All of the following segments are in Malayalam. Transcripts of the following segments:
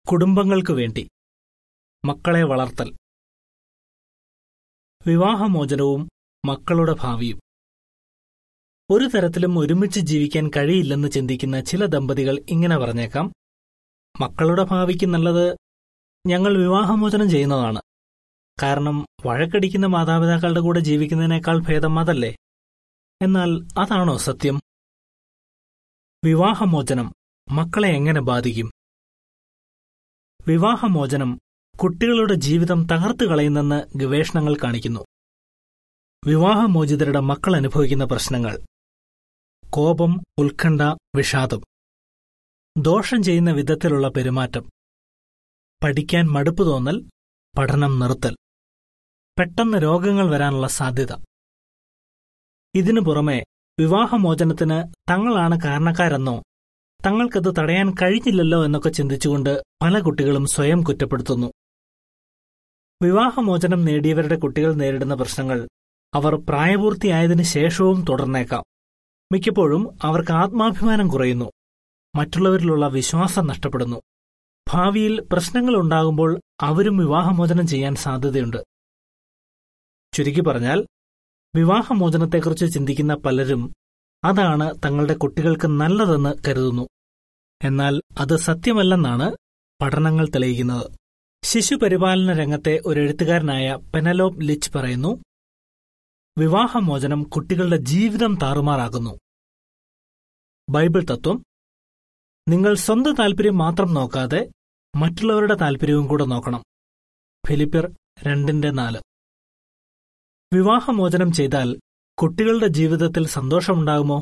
കുടുംബങ്ങൾക്കു വേണ്ടി മക്കളെ വളർത്തൽ വിവാഹമോചനവും മക്കളുടെ ഭാവിയും ഒരു തരത്തിലും ഒരുമിച്ച് ജീവിക്കാൻ കഴിയില്ലെന്ന് ചിന്തിക്കുന്ന ചില ദമ്പതികൾ ഇങ്ങനെ പറഞ്ഞേക്കാം മക്കളുടെ ഭാവിക്ക് നല്ലത് ഞങ്ങൾ വിവാഹമോചനം ചെയ്യുന്നതാണ് കാരണം വഴക്കടിക്കുന്ന മാതാപിതാക്കളുടെ കൂടെ ജീവിക്കുന്നതിനേക്കാൾ ഭേദം അതല്ലേ എന്നാൽ അതാണോ സത്യം വിവാഹമോചനം മക്കളെ എങ്ങനെ ബാധിക്കും വിവാഹമോചനം കുട്ടികളുടെ ജീവിതം തകർത്തു കളയുന്നെന്ന് ഗവേഷണങ്ങൾ കാണിക്കുന്നു വിവാഹമോചിതരുടെ മക്കൾ അനുഭവിക്കുന്ന പ്രശ്നങ്ങൾ കോപം ഉത്കണ്ഠ വിഷാദം ദോഷം ചെയ്യുന്ന വിധത്തിലുള്ള പെരുമാറ്റം പഠിക്കാൻ മടുപ്പ് തോന്നൽ പഠനം നിർത്തൽ പെട്ടെന്ന് രോഗങ്ങൾ വരാനുള്ള സാധ്യത ഇതിനു പുറമെ വിവാഹമോചനത്തിന് തങ്ങളാണ് കാരണക്കാരെന്നോ തങ്ങൾക്കത് തടയാൻ കഴിഞ്ഞില്ലല്ലോ എന്നൊക്കെ ചിന്തിച്ചുകൊണ്ട് പല കുട്ടികളും സ്വയം കുറ്റപ്പെടുത്തുന്നു വിവാഹമോചനം നേടിയവരുടെ കുട്ടികൾ നേരിടുന്ന പ്രശ്നങ്ങൾ അവർ പ്രായപൂർത്തിയായതിനു ശേഷവും തുടർന്നേക്കാം മിക്കപ്പോഴും അവർക്ക് ആത്മാഭിമാനം കുറയുന്നു മറ്റുള്ളവരിലുള്ള വിശ്വാസം നഷ്ടപ്പെടുന്നു ഭാവിയിൽ പ്രശ്നങ്ങൾ ഉണ്ടാകുമ്പോൾ അവരും വിവാഹമോചനം ചെയ്യാൻ സാധ്യതയുണ്ട് ചുരുക്കി പറഞ്ഞാൽ വിവാഹമോചനത്തെക്കുറിച്ച് ചിന്തിക്കുന്ന പലരും അതാണ് തങ്ങളുടെ കുട്ടികൾക്ക് നല്ലതെന്ന് കരുതുന്നു എന്നാൽ അത് സത്യമല്ലെന്നാണ് പഠനങ്ങൾ തെളിയിക്കുന്നത് ശിശുപരിപാലന രംഗത്തെ ഒരു എഴുത്തുകാരനായ പെനലോപ് ലിച്ച് പറയുന്നു വിവാഹമോചനം കുട്ടികളുടെ ജീവിതം താറുമാറാക്കുന്നു ബൈബിൾ തത്വം നിങ്ങൾ സ്വന്തം താൽപര്യം മാത്രം നോക്കാതെ മറ്റുള്ളവരുടെ താൽപര്യവും കൂടെ നോക്കണം ഫിലിപ്പിർ രണ്ടിന്റെ നാല് വിവാഹമോചനം ചെയ്താൽ കുട്ടികളുടെ ജീവിതത്തിൽ സന്തോഷമുണ്ടാകുമോ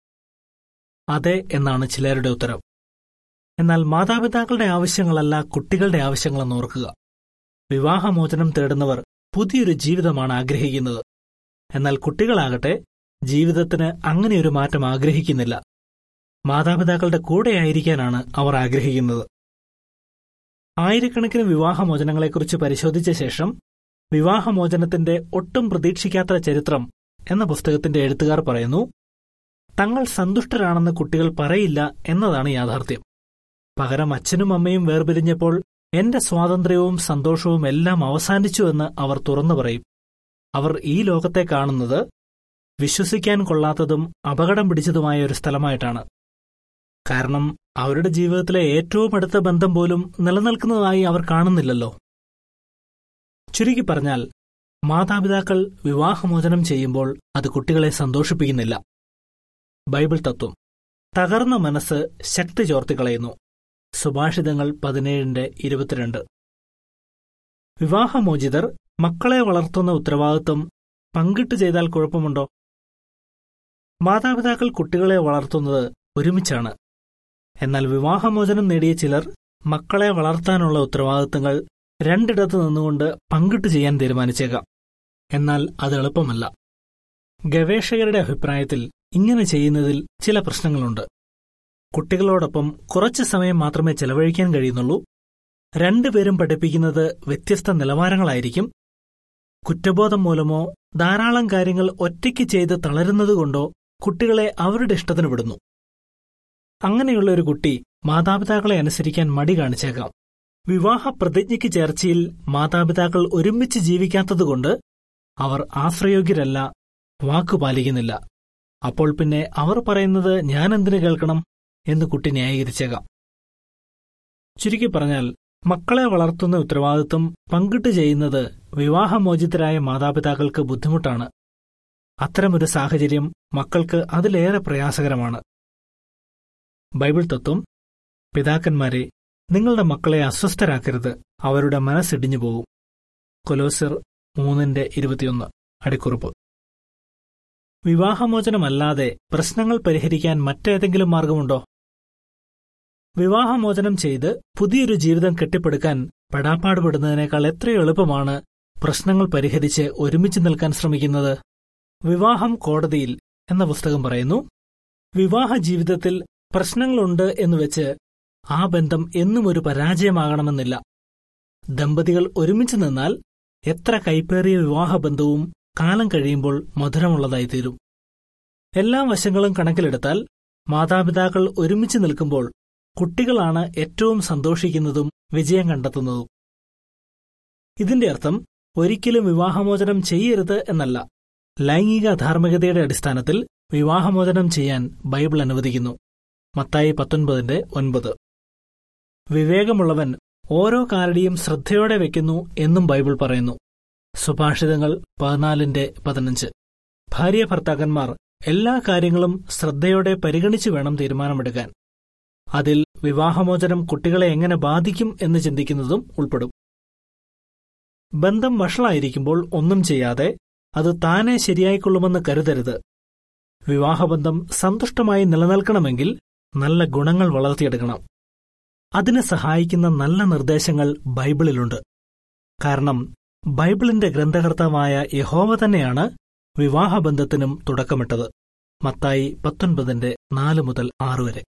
അതെ എന്നാണ് ചിലരുടെ ഉത്തരം എന്നാൽ മാതാപിതാക്കളുടെ ആവശ്യങ്ങളല്ല കുട്ടികളുടെ ആവശ്യങ്ങളെന്ന് ഓർക്കുക വിവാഹമോചനം തേടുന്നവർ പുതിയൊരു ജീവിതമാണ് ആഗ്രഹിക്കുന്നത് എന്നാൽ കുട്ടികളാകട്ടെ ജീവിതത്തിന് അങ്ങനെയൊരു മാറ്റം ആഗ്രഹിക്കുന്നില്ല മാതാപിതാക്കളുടെ കൂടെയായിരിക്കാനാണ് അവർ ആഗ്രഹിക്കുന്നത് ആയിരക്കണക്കിന് വിവാഹമോചനങ്ങളെക്കുറിച്ച് പരിശോധിച്ച ശേഷം വിവാഹമോചനത്തിന്റെ ഒട്ടും പ്രതീക്ഷിക്കാത്ത ചരിത്രം എന്ന പുസ്തകത്തിന്റെ എഴുത്തുകാർ പറയുന്നു തങ്ങൾ സന്തുഷ്ടരാണെന്ന് കുട്ടികൾ പറയില്ല എന്നതാണ് യാഥാർത്ഥ്യം പകരം അച്ഛനും അമ്മയും വേർപിരിഞ്ഞപ്പോൾ എന്റെ സ്വാതന്ത്ര്യവും സന്തോഷവും എല്ലാം അവസാനിച്ചുവെന്ന് അവർ തുറന്നു പറയും അവർ ഈ ലോകത്തെ കാണുന്നത് വിശ്വസിക്കാൻ കൊള്ളാത്തതും അപകടം പിടിച്ചതുമായ ഒരു സ്ഥലമായിട്ടാണ് കാരണം അവരുടെ ജീവിതത്തിലെ ഏറ്റവും അടുത്ത ബന്ധം പോലും നിലനിൽക്കുന്നതായി അവർ കാണുന്നില്ലല്ലോ ചുരുക്കി പറഞ്ഞാൽ മാതാപിതാക്കൾ വിവാഹമോചനം ചെയ്യുമ്പോൾ അത് കുട്ടികളെ സന്തോഷിപ്പിക്കുന്നില്ല ബൈബിൾ തത്വം തകർന്ന മനസ്സ് ശക്തി ചോർത്തിക്കളയുന്നു സുഭാഷിതങ്ങൾ പതിനേഴിന്റെ ഇരുപത്തിരണ്ട് വിവാഹമോചിതർ മക്കളെ വളർത്തുന്ന ഉത്തരവാദിത്വം പങ്കിട്ട് ചെയ്താൽ കുഴപ്പമുണ്ടോ മാതാപിതാക്കൾ കുട്ടികളെ വളർത്തുന്നത് ഒരുമിച്ചാണ് എന്നാൽ വിവാഹമോചനം നേടിയ ചിലർ മക്കളെ വളർത്താനുള്ള ഉത്തരവാദിത്തങ്ങൾ രണ്ടിടത്ത് നിന്നുകൊണ്ട് പങ്കിട്ട് ചെയ്യാൻ തീരുമാനിച്ചേക്കാം എന്നാൽ അത് എളുപ്പമല്ല ഗവേഷകരുടെ അഭിപ്രായത്തിൽ ഇങ്ങനെ ചെയ്യുന്നതിൽ ചില പ്രശ്നങ്ങളുണ്ട് കുട്ടികളോടൊപ്പം കുറച്ച് സമയം മാത്രമേ ചെലവഴിക്കാൻ കഴിയുന്നുള്ളൂ രണ്ടുപേരും പഠിപ്പിക്കുന്നത് വ്യത്യസ്ത നിലവാരങ്ങളായിരിക്കും കുറ്റബോധം മൂലമോ ധാരാളം കാര്യങ്ങൾ ഒറ്റയ്ക്ക് ചെയ്ത് തളരുന്നതുകൊണ്ടോ കുട്ടികളെ അവരുടെ ഇഷ്ടത്തിന് വിടുന്നു അങ്ങനെയുള്ള ഒരു കുട്ടി മാതാപിതാക്കളെ അനുസരിക്കാൻ മടി കാണിച്ചേക്കാം വിവാഹ പ്രതിജ്ഞയ്ക്ക് ചേർച്ചയിൽ മാതാപിതാക്കൾ ഒരുമിച്ച് ജീവിക്കാത്തതുകൊണ്ട് അവർ ആശ്രയോഗ്യരല്ല വാക്കു പാലിക്കുന്നില്ല അപ്പോൾ പിന്നെ അവർ പറയുന്നത് ഞാൻ എന്തിനു കേൾക്കണം എന്ന് കുട്ടി ന്യായീകരിച്ചേക്കാം ചുരുക്കി പറഞ്ഞാൽ മക്കളെ വളർത്തുന്ന ഉത്തരവാദിത്വം പങ്കിട്ട് ചെയ്യുന്നത് വിവാഹമോചിതരായ മാതാപിതാക്കൾക്ക് ബുദ്ധിമുട്ടാണ് അത്തരമൊരു സാഹചര്യം മക്കൾക്ക് അതിലേറെ പ്രയാസകരമാണ് ബൈബിൾ തത്വം പിതാക്കന്മാരെ നിങ്ങളുടെ മക്കളെ അസ്വസ്ഥരാക്കരുത് അവരുടെ മനസ്സിടിഞ്ഞു പോകും കൊലോസിർ മൂന്നിന്റെ ഇരുപത്തിയൊന്ന് അടിക്കുറിപ്പ് വിവാഹമോചനമല്ലാതെ പ്രശ്നങ്ങൾ പരിഹരിക്കാൻ മറ്റേതെങ്കിലും മാർഗമുണ്ടോ വിവാഹമോചനം ചെയ്ത് പുതിയൊരു ജീവിതം കെട്ടിപ്പടുക്കാൻ പെടാപ്പാടുപെടുന്നതിനേക്കാൾ എത്രയോ എളുപ്പമാണ് പ്രശ്നങ്ങൾ പരിഹരിച്ച് ഒരുമിച്ച് നിൽക്കാൻ ശ്രമിക്കുന്നത് വിവാഹം കോടതിയിൽ എന്ന പുസ്തകം പറയുന്നു വിവാഹ ജീവിതത്തിൽ പ്രശ്നങ്ങളുണ്ട് എന്നുവെച്ച് ആ ബന്ധം എന്നും ഒരു പരാജയമാകണമെന്നില്ല ദമ്പതികൾ ഒരുമിച്ച് നിന്നാൽ എത്ര കൈപ്പേറിയ വിവാഹബന്ധവും കാലം കഴിയുമ്പോൾ മധുരമുള്ളതായിത്തീരും എല്ലാ വശങ്ങളും കണക്കിലെടുത്താൽ മാതാപിതാക്കൾ ഒരുമിച്ച് നിൽക്കുമ്പോൾ കുട്ടികളാണ് ഏറ്റവും സന്തോഷിക്കുന്നതും വിജയം കണ്ടെത്തുന്നതും ഇതിന്റെ അർത്ഥം ഒരിക്കലും വിവാഹമോചനം ചെയ്യരുത് എന്നല്ല ലൈംഗിക ധാർമ്മികതയുടെ അടിസ്ഥാനത്തിൽ വിവാഹമോചനം ചെയ്യാൻ ബൈബിൾ അനുവദിക്കുന്നു മത്തായി പത്തൊൻപതിന്റെ ഒൻപത് വിവേകമുള്ളവൻ ഓരോ കാലടിയും ശ്രദ്ധയോടെ വെക്കുന്നു എന്നും ബൈബിൾ പറയുന്നു സുഭാഷിതങ്ങൾ പതിനാലിന്റെ പതിനഞ്ച് ഭാര്യ ഭർത്താക്കന്മാർ എല്ലാ കാര്യങ്ങളും ശ്രദ്ധയോടെ പരിഗണിച്ചു വേണം തീരുമാനമെടുക്കാൻ അതിൽ വിവാഹമോചനം കുട്ടികളെ എങ്ങനെ ബാധിക്കും എന്ന് ചിന്തിക്കുന്നതും ഉൾപ്പെടും ബന്ധം വഷളായിരിക്കുമ്പോൾ ഒന്നും ചെയ്യാതെ അത് താനെ ശരിയായിക്കൊള്ളുമെന്ന് കരുതരുത് വിവാഹബന്ധം സന്തുഷ്ടമായി നിലനിൽക്കണമെങ്കിൽ നല്ല ഗുണങ്ങൾ വളർത്തിയെടുക്കണം അതിന് സഹായിക്കുന്ന നല്ല നിർദ്ദേശങ്ങൾ ബൈബിളിലുണ്ട് കാരണം ബൈബിളിന്റെ ഗ്രന്ഥകർത്താവായ യഹോവ തന്നെയാണ് വിവാഹബന്ധത്തിനും തുടക്കമിട്ടത് മത്തായി പത്തൊൻപതിന്റെ നാല് മുതൽ ആറ് വരെ